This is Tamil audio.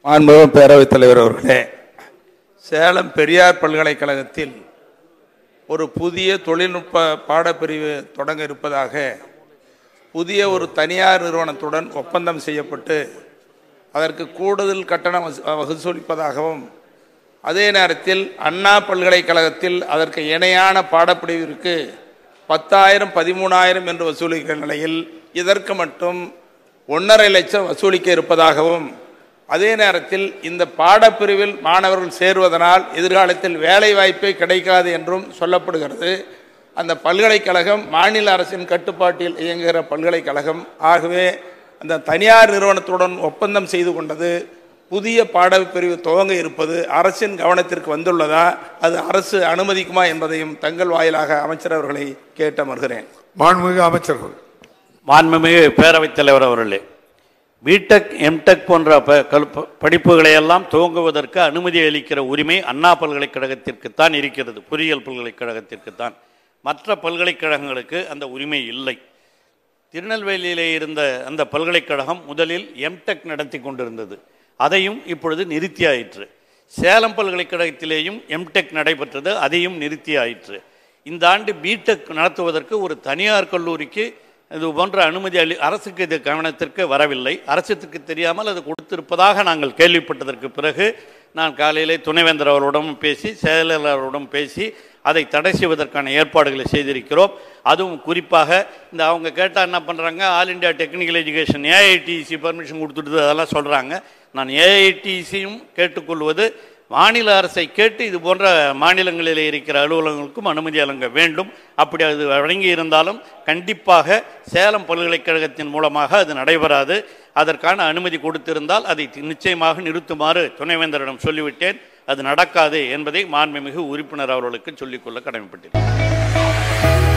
மாண்புமிகு பேரவைத் தலைவர் அவர்களே சேலம் பெரியார் பல்கலைக்கழகத்தில் ஒரு புதிய தொழில்நுட்ப பாடப்பிரிவு தொடங்க இருப்பதாக புதிய ஒரு தனியார் நிறுவனத்துடன் ஒப்பந்தம் செய்யப்பட்டு அதற்கு கூடுதல் கட்டணம் வசூ- வசூலிப்பதாகவும் அதே நேரத்தில் அண்ணா பல்கலைக்கழகத்தில் அதற்கு இணையான பாடப்பிரிவிற்கு பத்தாயிரம் பதிமூணாயிரம் என்று வசூலிக்கிற நிலையில் இதற்கு மட்டும் ஒன்றரை லட்சம் வசூலிக்க இருப்பதாகவும் அதே நேரத்தில் இந்த பாடப்பிரிவில் மாணவர்கள் சேருவதனால் எதிர்காலத்தில் வேலை வாய்ப்பே கிடைக்காது என்றும் சொல்லப்படுகிறது அந்த பல்கலைக்கழகம் மாநில அரசின் கட்டுப்பாட்டில் இயங்குகிற பல்கலைக்கழகம் ஆகவே அந்த தனியார் நிறுவனத்துடன் ஒப்பந்தம் செய்து கொண்டது புதிய பாடப்பிரிவு துவங்க இருப்பது அரசின் கவனத்திற்கு வந்துள்ளதா அது அரசு அனுமதிக்குமா என்பதையும் தங்கள் வாயிலாக அமைச்சர் அவர்களை கேட்டமர்கிறேன் மாண்புமிகு அமைச்சர்கள் மாண்புமிகு பேரவைத் தலைவர் அவர்களே பிடெக் எம்டெக் போன்ற ப- கல்- ப- படிப்புகளை எல்லாம் துவங்குவதற்கு அனுமதி அளிக்கிற உரிமை அண்ணா பல்கலைக்கழகத்திற்குத்தான் இருக்கிறது பொறியியல் பல்கலைக்கழகத்திற்குத்தான் மற்ற பல்கலைக்கழகங்களுக்கு அந்த உரிமை இல்லை திருநெல்வேலியிலே இருந்த அந்த பல்கலைக்கழகம் முதலில் எம்டெக் நடத்தி கொண்டிருந்தது அதையும் இப்பொழுது நிறுத்தியாயிற்று சேலம் பல்கலைக்கழகத்திலேயும் எம்டெக் நடைபெற்றது அதையும் நிறுத்தியாயிற்று இந்த ஆண்டு பிடெக் நடத்துவதற்கு ஒரு தனியார் கல்லூரிக்கு இது போன்ற அனுமதி அளி அரசுக்கு இது கவனத்திற்கு வரவில்லை அரசுக்கு தெரியாமல் அது கொடுத்திருப்பதாக நாங்கள் கேள்விப்பட்டதற்கு பிறகு நான் காலையிலே துணைவேந்தர் அவரோடும் பேசி செயலாளரோடும் பேசி அதை தடை செய்வதற்கான ஏற்பாடுகளை செய்திருக்கிறோம் அதுவும் குறிப்பாக இந்த அவங்க கேட்டால் என்ன பண்ணுறாங்க all India technical education AITC permission கொடுத்துட்டு அதெல்லாம் சொல்கிறாங்க நான் ஏஐடிசியும் கேட்டுக்கொள்வது மாநில அரசை கேட்டு இது போன்ற மாநிலங்களில் இருக்கிற அலுவலகங்களுக்கும் அனுமதி வழங்க வேண்டும் அப்படி அது வழங்கி இருந்தாலும் கண்டிப்பாக சேலம் பல்கலைக்கழகத்தின் மூலமாக அது நடைபெறாது அதற்கான அனுமதி கொடுத்திருந்தால் அதை நிச்சயமாக நிறுத்துமாறு துணைவேந்தரிடம் சொல்லிவிட்டேன் அது நடக்காது என்பதை மாண்புமிகு உறுப்பினர் அவர்களுக்கு சொல்லிக்கொள்ள கடமைப்பட்டேன்